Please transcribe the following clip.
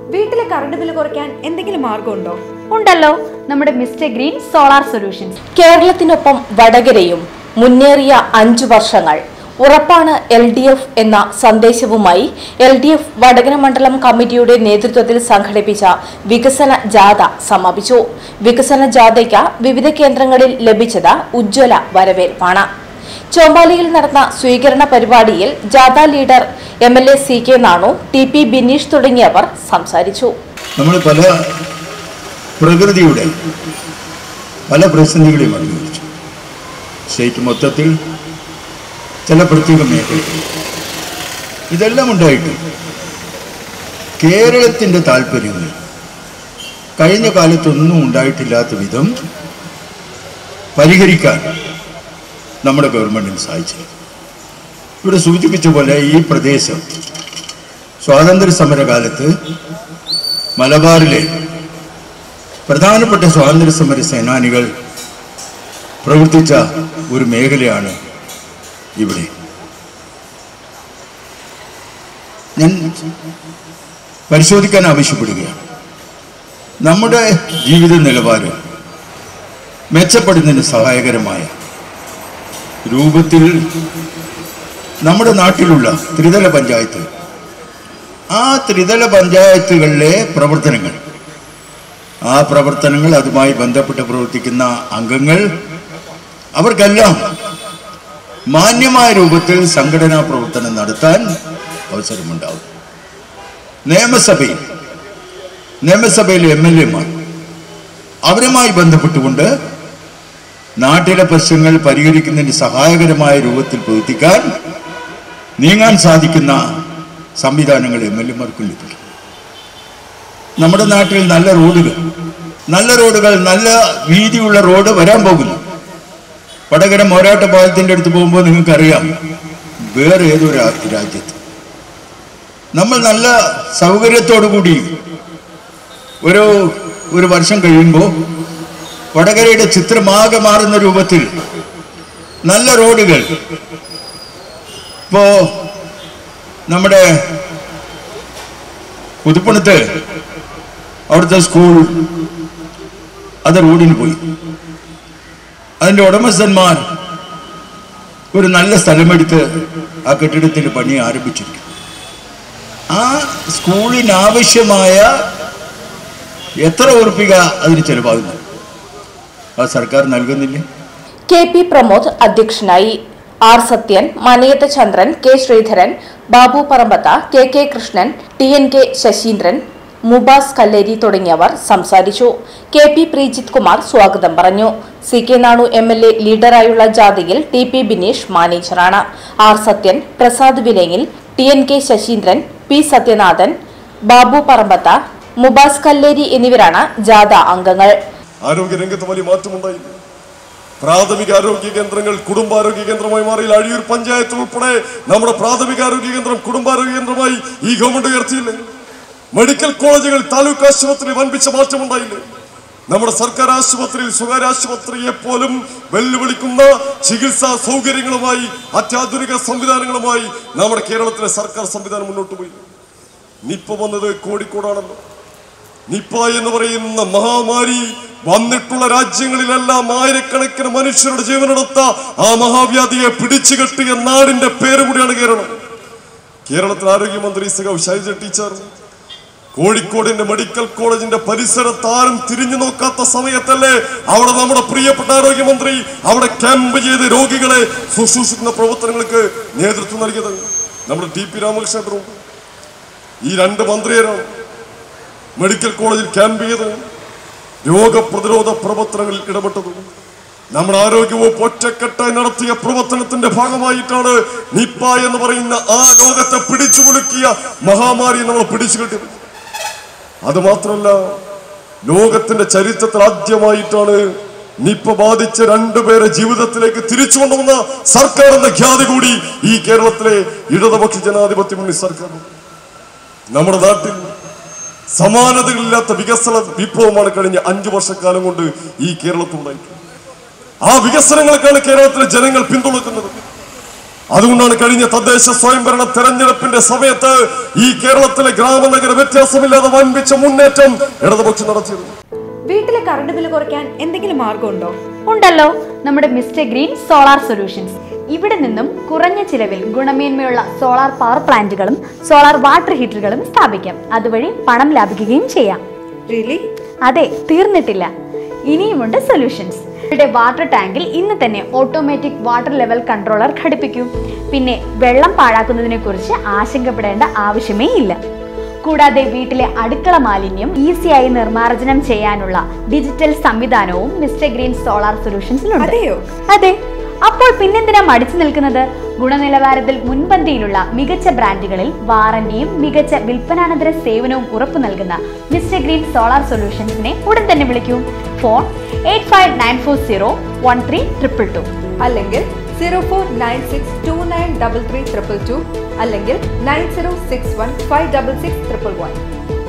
വീട്ടിലെ current bill കുറയ്ക്കാൻ എന്തെങ്കിലും മാർഗമുണ്ടോ ഉണ്ടല്ലോ നമ്മുടെ മിസ്റ്റർ ഗ്രീൻ സോളാർ സൊല്യൂഷൻസ് കേരളത്തിനൊപ്പം വടകരയും മുന്നേറിയ അഞ്ചു വർഷങ്ങൾ ഉറപ്പാണ് എൽ ഡി എഫ് എന്ന സന്ദേശവുമായി എൽ ഡി എഫ് വടകര മണ്ഡലം കമ്മിറ്റിയുടെ നേതൃത്വത്തിൽ സംഘടിപ്പിച്ച വികസന ജാഥ സമാപിച്ചു വികസന ജാഥയ്ക്ക് വിവിധ കേന്ദ്രങ്ങളിൽ ലഭിച്ചത് ഉജ്ജ്വല വരവേൽപ്പാണ് ചോമ്പാലിയിൽ നടന്ന സ്വീകരണ പരിപാടിയിൽ ജാഥ leader M L A C K Nanu T P Bineesh തുടങ്ങിയവർ സംസാരിച്ചു നമ്മൾ പല പ്രകൃതിയുടെ പല പ്രതിസന്ധികളെയും അനുഭവിച്ചു സ്റ്റേറ്റ് മൊത്തത്തിൽ ചില പ്രത്യേക മേഖലകൾ ഇതെല്ലാം ഉണ്ടായിട്ട് കേരളത്തിൻ്റെ താല്പര്യങ്ങൾ കഴിഞ്ഞ കാലത്തൊന്നും ഉണ്ടായിട്ടില്ലാത്ത വിധം പരിഹരിക്കാൻ നമ്മുടെ ഗവൺമെന്റിന് സാധിച്ചു ഇവിടെ സൂചിപ്പിച്ച പോലെ ഈ പ്രദേശം സ്വാതന്ത്ര്യ സമര കാലത്ത് മലബാറിലെ പ്രധാനപ്പെട്ട സ്വാതന്ത്ര്യ സമര സേനാനികൾ പ്രവർത്തിച്ച ഒരു മേഖലയാണ് ഇവിടെ ഞാൻ പരിശോധിക്കാൻ ആവശ്യപ്പെടുകയാണ് നമ്മുടെ ജീവിത നിലവാരം മെച്ചപ്പെടുന്നതിന് സഹായകരമായ രൂപത്തിൽ നമ്മുടെ നാട്ടിലുള്ള ത്രിതല പഞ്ചായത്ത് ആ ത്രിതല പഞ്ചായത്തുകളിലെ പ്രവർത്തനങ്ങൾ ആ പ്രവർത്തനങ്ങൾ അതുമായി ബന്ധപ്പെട്ട് പ്രവർത്തിക്കുന്ന അംഗങ്ങൾ അവർക്കെല്ലാം മാന്യമായ രൂപത്തിൽ സംഘടനാ പ്രവർത്തനം നടത്താൻ അവസരമുണ്ടാവും നിയമസഭയിൽ നിയമസഭയിലെ എം എൽ എമാർ അവരുമായി ബന്ധപ്പെട്ടുകൊണ്ട് നാട്ടിലെ പ്രശ്നങ്ങൾ പരിഹരിക്കുന്നതിന് സഹായകരമായ രൂപത്തിൽ പ്രവർത്തിക്കാൻ നീങ്ങാൻ സാധിക്കുന്ന സംവിധാനങ്ങൾ എം എൽ എമാർക്കും ലഭിക്കും നമ്മുടെ നാട്ടിൽ നല്ല റോഡുകൾ നല്ല റോഡുകൾ നല്ല വീതിയുള്ള റോഡ് വരാൻ പോകുന്നു വടകര മോരാട്ട പാലത്തിൻ്റെ അടുത്ത് പോകുമ്പോൾ നിങ്ങൾക്കറിയാം വേറെ ഏതോ രാ- രാജ്യത്ത് നമ്മൾ നല്ല സൗകര്യത്തോടു കൂടി ഒരു ഒരു വർഷം കഴിയുമ്പോൾ വടകരയുടെ ചിത്രമാകെ മാറുന്ന രൂപത്തിൽ നല്ല റോഡുകൾ ഇപ്പോ നമ്മുടെ പുതുപ്പണത്ത് അവിടുത്തെ സ്കൂൾ അത് റോഡിന് പോയി അതിന്റെ ഉടമസ്ഥന്മാർ ഒരു നല്ല സ്ഥലമെടുത്ത് ആ കെട്ടിടത്തിന്റെ പണി ആരംഭിച്ചിരിക്കും ആ സ്കൂളിനാവശ്യമായ എത്ര ഉറപ്പിക അതിന് ചെലവാകുന്നു ആ സർക്കാർ നൽകുന്നില്ലേ കെ പി പ്രമോദ് അധ്യക്ഷനായി R Sathyan Manayath Chandran K Sreedharan Babu Parambath K K Krishnan T N K Sasheendran Mubas Kalleri തുടങ്ങിയവർ സംസാരിച്ചു കെ പി പ്രീജിത് കുമാർ സ്വാഗതം പറഞ്ഞു C K Nanu M L A ലീഡറായുള്ള ജാഥയിൽ ടി പി ബിനീഷ് മാനേജറാണ് R Sathyan Prasad Vilangil T N K Sasheendran P Sathyanathan Babu Parambath Mubas Kalleri എന്നിവരാണ് ജാഥ അംഗങ്ങൾ ആരോഗ്യരംഗത്ത് വലിയ മാറ്റമുണ്ടായി പ്രാഥമിക ആരോഗ്യ കേന്ദ്രങ്ങൾ കുടുംബാരോഗ്യ കേന്ദ്രമായി മാറി അഴിയൂർ പഞ്ചായത്ത് ഉൾപ്പെടെ നമ്മുടെ പ്രാഥമിക ആരോഗ്യ കേന്ദ്രം കുടുംബാരോഗ്യ കേന്ദ്രമായി ഈ ഗവൺമെന്റ് ഉയർത്തിയില്ലേ മെഡിക്കൽ കോളേജുകൾ താലൂക്ക് ആശുപത്രി വൻപിച്ച മാറ്റമുണ്ടായില്ലേ നമ്മുടെ സർക്കാർ ആശുപത്രിയിൽ സ്വകാര്യ ആശുപത്രിയെ പോലും വെല്ലുവിളിക്കുന്ന ചികിത്സാ സൗകര്യങ്ങളുമായി അത്യാധുനിക സംവിധാനങ്ങളുമായി നമ്മുടെ കേരളത്തിലെ സർക്കാർ സംവിധാനം മുന്നോട്ട് പോയി നിപ്പ വന്നത് കോഴിക്കോടാണല്ലോ നിപ്പ എന്ന് പറയുന്ന മഹാമാരി വന്നിട്ടുള്ള രാജ്യങ്ങളിലെല്ലാം ആയിരക്കണക്കിന് മനുഷ്യരുടെ ജീവനെടുത്ത ആ മഹാവ്യാധിയെ പിടിച്ചു കെട്ടിയ നാടിന്റെ പേര് കൂടിയാണ് കേരളം കേരളത്തിൽ ആരോഗ്യമന്ത്രി സഖാവ് ശൈലജ ടീച്ചർ കോഴിക്കോടിന്റെ മെഡിക്കൽ കോളേജിന്റെ പരിസരത്ത് ആരും തിരിഞ്ഞു നോക്കാത്ത സമയത്തല്ലേ അവിടെ നമ്മുടെ പ്രിയപ്പെട്ട ആരോഗ്യമന്ത്രി അവിടെ ക്യാമ്പ് ചെയ്ത് രോഗികളെ ശുശ്രൂഷിക്കുന്ന പ്രവർത്തനങ്ങൾക്ക് നേതൃത്വം നൽകിയത് നമ്മുടെ ടി പി രാമകൃഷ്ണൻ ഈ രണ്ട് മന്ത്രിയരാണ് മെഡിക്കൽ കോളേജിൽ ക്യാമ്പ് ചെയ്ത് രോഗപ്രതിരോധ പ്രവർത്തനങ്ങളിൽ ഇടപെട്ടത് നമ്മുടെ ആരോഗ്യവകുപ്പ് ഒറ്റക്കെട്ടായി നടത്തിയ പ്രവർത്തനത്തിന്റെ ഭാഗമായിട്ടാണ് നിപ്പ എന്ന് പറയുന്ന ആ രോഗത്തെ പിടിച്ചു കുലുക്കിയ മഹാമാരി നമ്മൾ പിടിച്ചു കെട്ടിയത് അത് മാത്രമല്ല ലോകത്തിന്റെ ചരിത്രത്തിൽ ആദ്യമായിട്ടാണ് നിപ്പ ബാധിച്ച രണ്ടുപേരെ ജീവിതത്തിലേക്ക് തിരിച്ചു കൊണ്ടുവന്ന സർക്കാർ എന്ന ഖ്യാതി കൂടി ഈ കേരളത്തിലെ ഇടതുപക്ഷ ജനാധിപത്യ മുന്നണി സർക്കാർ നമ്മുടെ നാട്ടിൽ സമാനതകളില്ലാത്ത വികസന വിപ്ലവമാണ് കഴിഞ്ഞ അഞ്ചു വർഷക്കാലം കൊണ്ട് ഈ കേരളത്തിൽ ഉണ്ടായിട്ടുള്ളത് ആ വികസനങ്ങൾക്കാണ് കേരളത്തിലെ ജനങ്ങൾ പിന്തുണക്കുന്നത് അതുകൊണ്ടാണ് കഴിഞ്ഞ തദ്ദേശ സ്വയംഭരണ തെരഞ്ഞെടുപ്പിന്റെ സമയത്ത് ഈ കേരളത്തിലെ ഗ്രാമനഗര വ്യത്യാസമില്ലാതെ വൻപിച്ച മുന്നേറ്റം ഇടതുപക്ഷം നടത്തിയത് വീട്ടിലെ കറണ്ട് ബില്ല് കുറയ്ക്കാൻ എന്തെങ്കിലും മാർഗമുണ്ടോ ഉണ്ടല്ലോ നമ്മുടെ മിസ്റ്റർ ഗ്രീൻ സോളാർ സൊല്യൂഷൻസ് ഇവിടെ നിന്നും കുറഞ്ഞ ചിലവിൽ ഗുണമേന്മയുള്ള സോളാർ പവർ പ്ലാന്റുകളും സോളാർ വാട്ടർ ഹീറ്ററുകളും സ്ഥാപിക്കാം അതുവഴി പണം ലാഭിക്കുകയും ചെയ്യാം റിയലി അതെ തീർന്നിട്ടില്ല ഇനിയുമുണ്ട് സൊല്യൂഷൻസ് ഇവിടെ വാട്ടർ ടാങ്കിൽ ഇന്ന് തന്നെ ഓട്ടോമാറ്റിക് വാട്ടർ ലെവൽ കൺട്രോളർ ഘടിപ്പിക്കൂ പിന്നെ വെള്ളം പാഴാക്കുന്നതിനെ കുറിച്ച് ആശങ്കപ്പെടേണ്ട ആവശ്യമേ ഇല്ല കൂടാതെ വീട്ടിലെ അടുക്കള മാലിന്യം ഈസിയായി നിർമ്മാർജ്ജനം ചെയ്യാനുള്ള ഡിജിറ്റൽ സംവിധാനവും മിസ്റ്റർ ഗ്രീൻ സോളാർ സൊല്യൂഷൻസിലുണ്ട് അതെയോ? അതെ അപ്പോൾ പിന്നെന്തിനാ മടിച്ചു നിൽക്കുന്നത് ഗുണനിലവാരത്തിൽ മുൻപന്തിയിലുള്ള മികച്ച ബ്രാൻഡുകളിൽ വാറന്റിയും മികച്ച വിൽപ്പനാനന്തര സേവനവും ഉറപ്പു നൽകുന്ന മിസ്റ്റർ ഗ്രീൻ സോളാർ സൊല്യൂഷൻസിനെ ഉടൻ തന്നെ വിളിക്കൂ phone eight five nine four zero one three triple two അല്ലെങ്കിൽ zero four nine six two nine double three triple two അല്ലെങ്കിൽ nine zero six one five double six triple one